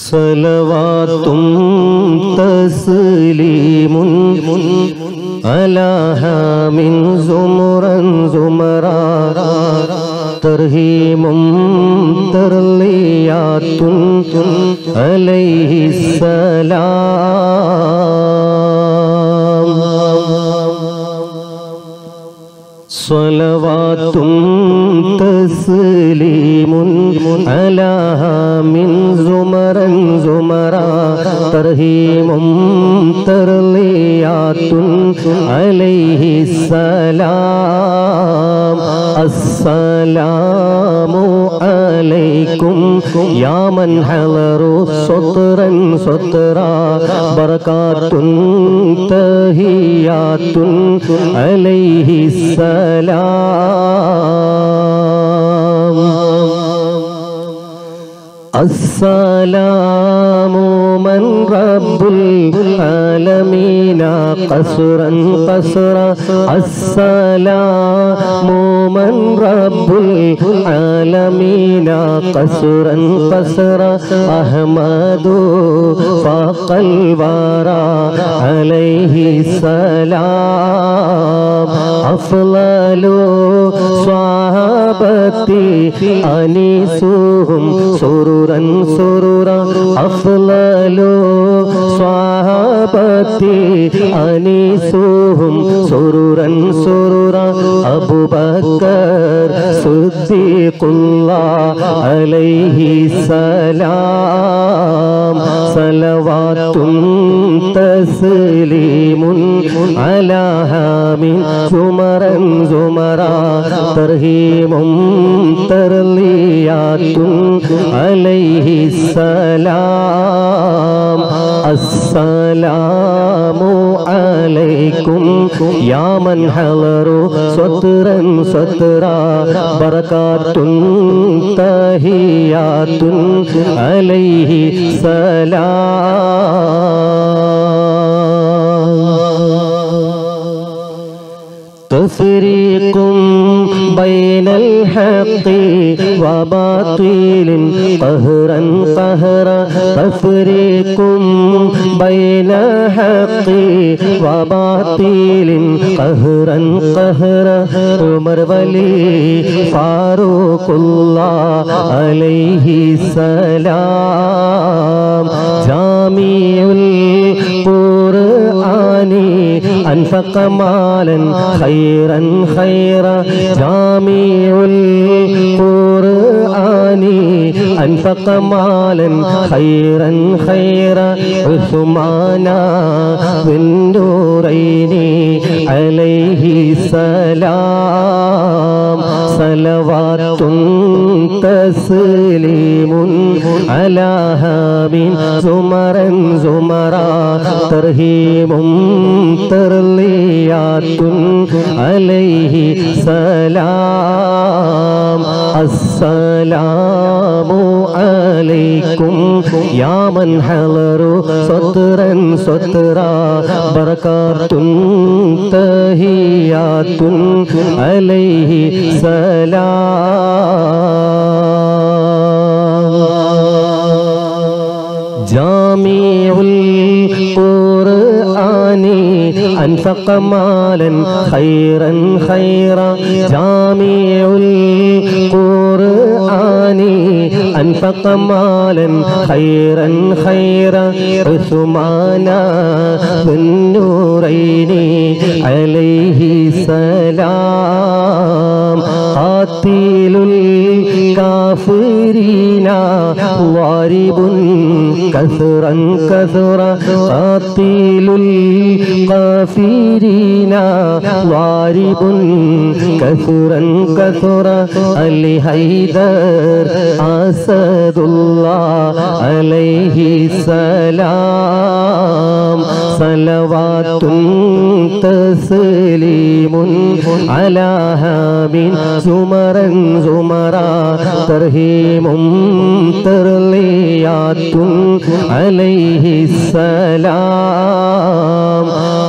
صلوات تسليم على من زمرا زمرا ترهيم ترليات عليه السلام صلوات تسليم على من زمرا زمرا ترهيم ترليات عليه السلام السلام عليكم يا من حضروا سطرا سطرا بركات تهيات عليه السلام السلام من رب العالمين قصرا قصرا السلام من رب العالمين قصرا قصرا أحمد فاق الورى عليه السلام أفضل صحابتي أنيسهم سرورا سرورا أفضل صحابتي أنيسهم سرورا سرورا أبو بكر صديق الله عليه السلام صلوات تسليم على هام زمرا زمرا ترهيم ترليات عليه السلام السلام عليكم يا من حضروا سطرا سطرا بركات تهيات عليه سلام تفريق بين الحق وباطل قهرا قهرا تفريق بين الحق وباطل قهرا قهرا عمر ولي فاروق الله عليه السلام جامع القرآن أنفق مالا خيرا خيرا جامع القرآن أنفق مالا خيرا خيرا عثمان بن نورين عليه السلام صلوات تسليم على هام زمرا زمرا ترهيم ترليات عليه سلام السلام عليكم يا من حضروا سطرا سطرا بركات تهيات عليه سلام جامع القرآن أنفق مالا خيرا خيرا جامع القرآن أنفق مالا خيرا خيرا عثمان بن نورين عليه السلام قاتل الكافرين ضارب كثرا كثرا قاتل الكافرين ضارب كثرا كثرا علي حيدر أسد الله عليه السلام صلوات تسليم تسليم على هاب زمرا زمرا ترهيم ترليات عليه السلام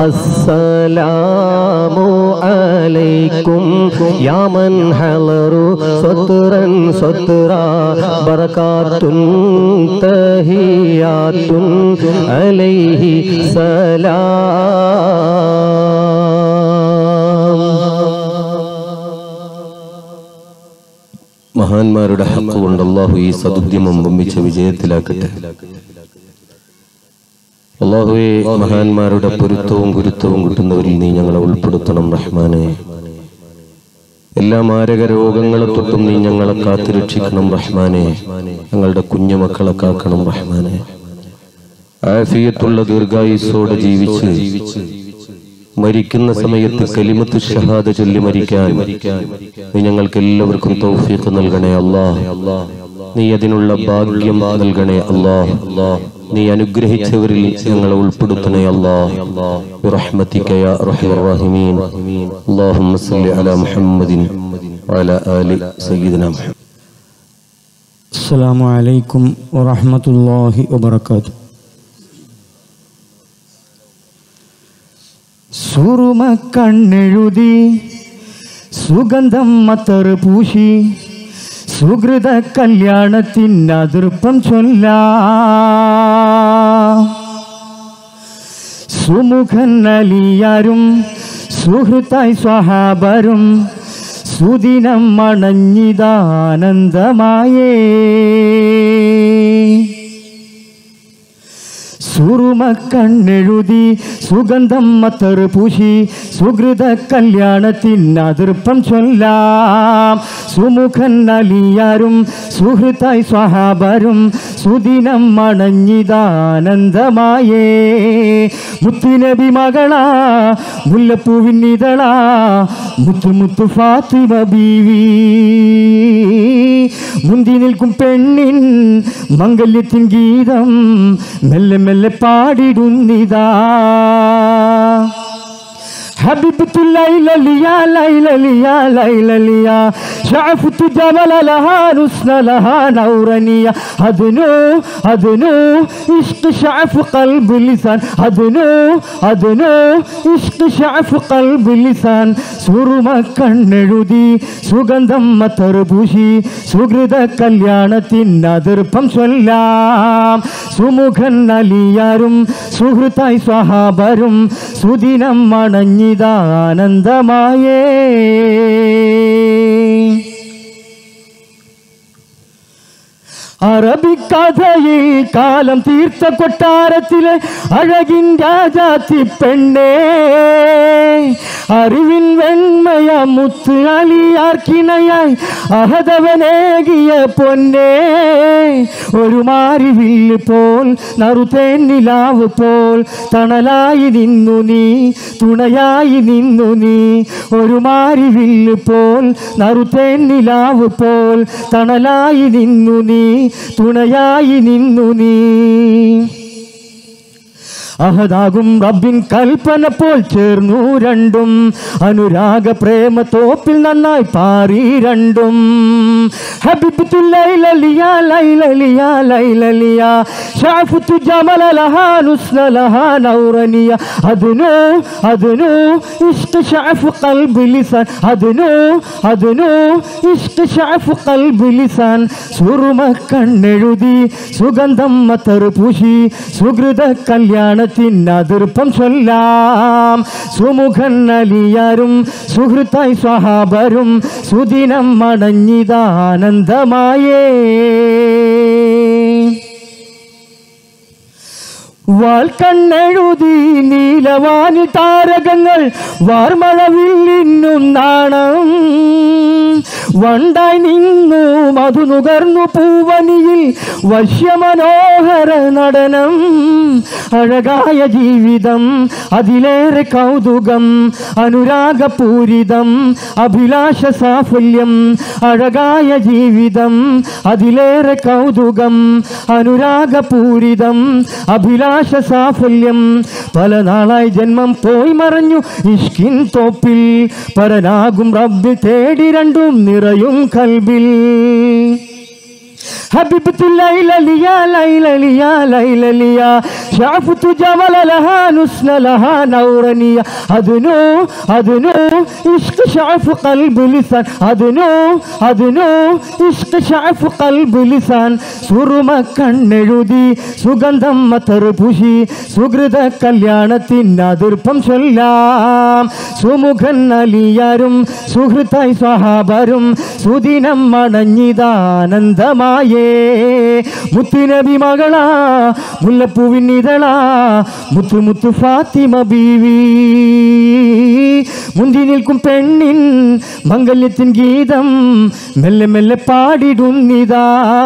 السلام عليكم يا من حضر سطرا سطرا بركات تهيات عليه سلام മഹാന്മാരുടെ ഹക്ക് കൊണ്ട് അള്ളാഹു ഈ സദുദ്യമം വമ്പിച്ച വിജയത്തിലാക്കട്ടെ അള്ളാഹുവെ മഹാന്മാരുടെ പൊരുത്തവും ഗുരുത്വവും കിട്ടുന്നവരിൽ നീ ഞങ്ങളെ ഉൾപ്പെടുത്തണം റഹ്മാനെ എല്ലാ മാരക രോഗങ്ങളെ തൊട്ടും നീ ഞങ്ങളെ കാത്തുരക്ഷിക്കണം റഹ്മാനെ ഞങ്ങളുടെ കുഞ്ഞുമക്കളെ കാക്കണം റഹ്മാനെ ആഫിയത്തുള്ള ദീർഘായുസോടെ ജീവിച്ച് മരിക്കുന്ന സമയത്ത് കലിമത്ത് ഷഹാദ ചൊല്ലി മരിക്കാൻ നീ ഞങ്ങൾക്ക് എല്ലാവർക്കും തൗഫീഖ് നൽകണേ അല്ലാ നീ അതിനുള്ള ഭാഗ്യം നൽകണേ അല്ലാ നീ അനുഗ്രഹിച്ചവരിൽ ഞങ്ങളെ ഉൾപ്പെടുത്തണേ അല്ലാ برحمتك يا ارحم الراحمين اللهم صل على محمد وعلى ال سيدنا محمد السلام عليكم ورحمة الله وبركاته സുറുമ കണ്ണെഴുതി സുഗന്ധം മത്തറ് പൂശി സുഹൃത കല്യാണത്തിനതിർപ്പം ചൊല്ലാ സുമുഖൻ അലിയാരും സുഹൃത്തായി സ്വഹാബരും സുദിനം മണഞ്ഞിതാനന്ദമായേ സുറുമ കണ്ണെഴുതി സുഗന്ധം മത്തറ് പൂശി സുഹൃത കല്യാണത്തിനതിർപ്പം ചൊല്ലാം സുമുഖൻ അലിയാരും സുഹൃത്തായി സ്വഹാബരും സുദിനം മണഞ്ഞിതാനന്ദമായേ മുത്തുനബി മകളാ മുല്ലപ്പൂവിൻ ഇതളാ മുത്തു മുത്തു ഫാത്തിമ ബീവി മുന്തി നിൽക്കും പെണ്ണിൻ മംഗല്യത്തിൻ ഗീതം മെല്ലെ മെല്ലെ പാടിടുന്നിതാ حبيبة الليلة ليا ليلة ليا ليلة ليا شعفت جمل لها نسن لها نورانية أدنو أدنو عشق شعف قلب لسان أدنو أدنو عشق شعف قلب لسان സുറുമ കണ്ണെഴുതി സുഗന്ധം മത്തറുപൂശി സുഹൃത കല്യാണത്തിനതിർപ്പം ചൊല്ലാം സുമുഖൻ അലിയാരും സുഹൃത്തായി സ്വഹാബരും സുദിനം മണഞ്ഞിതാനന്ദമായേ അറബിക്കഥയിൽ കാലം തീർത്ത കൊട്ടാരത്തിലെ അഴകിൻ രാജാത്തി പെണ്ണേ അറിവിൻ വെണ്മയ മുത്ത് അലിയാർക്കിണയായി അഹതവനേകിയ പൊന്നേ ഒരു മാരിവില്ല് പോൽ നറുതേൻ നിലാവ് പോൽ തണലായി നിന്നു നീ തുണയായി നിന്നു നീ ഒരു മാരിവില്ല് പോൽ നറുതേൻ നിലാവ് പോൽ തണലായി നിന്നു നീ തുണയായി നിന്നു നീ അഹദാകും റബ്ബിൻ കൽപ്പന പോൽ ചേർന്നു രണ്ടും അനുരാഗ പ്രേമ തോപ്പിൽ നന്നായി പാറി രണ്ടും ഹബിബത്തു ലൈലലിയ ലൈലലിയ ലൈലലിയ ഷാഫത്തു ജമല ലഹാ നുസ്ന ലഹാ നൗറനിയ അദ്നു അദ്നു ഇഷ്ക് ഷാഫ് ഖൽബ് ലിസാൻ അദ്നു അദ്നു ഇഷ്ക് ഷാഫ് ഖൽബ് ലിസാൻ സുറുമ കണ്ണെഴുതി സുഗന്ധം മത്തറ് പൂശി സുഹൃത കല്യാണത്തിനതിർപ്പം ചൊല്ലാം സുമുഖൻ അലിയാരും സുഹൃത്തായി സ്വഹാബരും സുദിനം മടഞ്ഞിതാനന്ദമായേ വാൽക്കണ്ണെഴുതി നീലവാനി താരകങ്ങൾ വാർമഴവിൽ ഇന്നും നാണം വണ്ടായി നിന്നു മധു നുകർന്നു പൂവനിയിൽ വശ്യമനോഹര നടനം അഴകായ ജീവിതം അതിലേറെ കൗതുകം അനുരാഗപൂരിതം അഭിലാഷ സാഫല്യം അഴകായ ജീവിതം അതിലേറെ കൗതുകം അനുരാഗപൂരിതം അഭിലാഷ സാഫല്യം പല നാളായി ജന്മം പോയി മറഞ്ഞു ഇഷ്കിൻ തോപ്പിൽ പരനാകും റബ്ബ് തേടി രണ്ടും നിറയും കൽബിൽ حبيبة الليلة ليا ليلة ليا ليلة ليا شافت جمل لها نسن لها نورانية أدنو أدنو عشق شعف قلب لسان أدنو أدنو عشق شعف قلب لسان സുറുമ കണ്ണെഴുതി സുഗന്ധം മത്തറുപുഷി സുഹൃത കല്യാണത്തിന് അതിർപ്പം ചൊല്ലാം സുമുഖൻ അലിയാരും സുഹൃത്തായി സ്വഹാബരും സുദിനം മണഞ്ഞിതാനന്ദമായേ മുത്തുനബി മകളാ മുല്ലപ്പൂവിൻ ഇതളാ മുത്തു മുത്തു ഫാത്തിമ ബീവി മുന്തി നിൽക്കും പെണ്ണിൻ മംഗല്യത്തിൻ ഗീതം മെല്ലെ മെല്ലെ പാടിടുന്നിതാ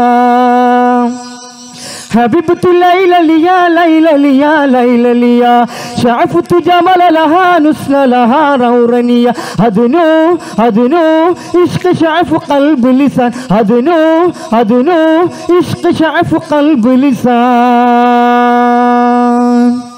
حبيبة الليلة ليا ليلة ليا ليلة ليا شعفت جمل لها نسن لها رورانية أدنو أدنو عشق شعف قلب لسان أدنو أدنو عشق شعف قلب لسان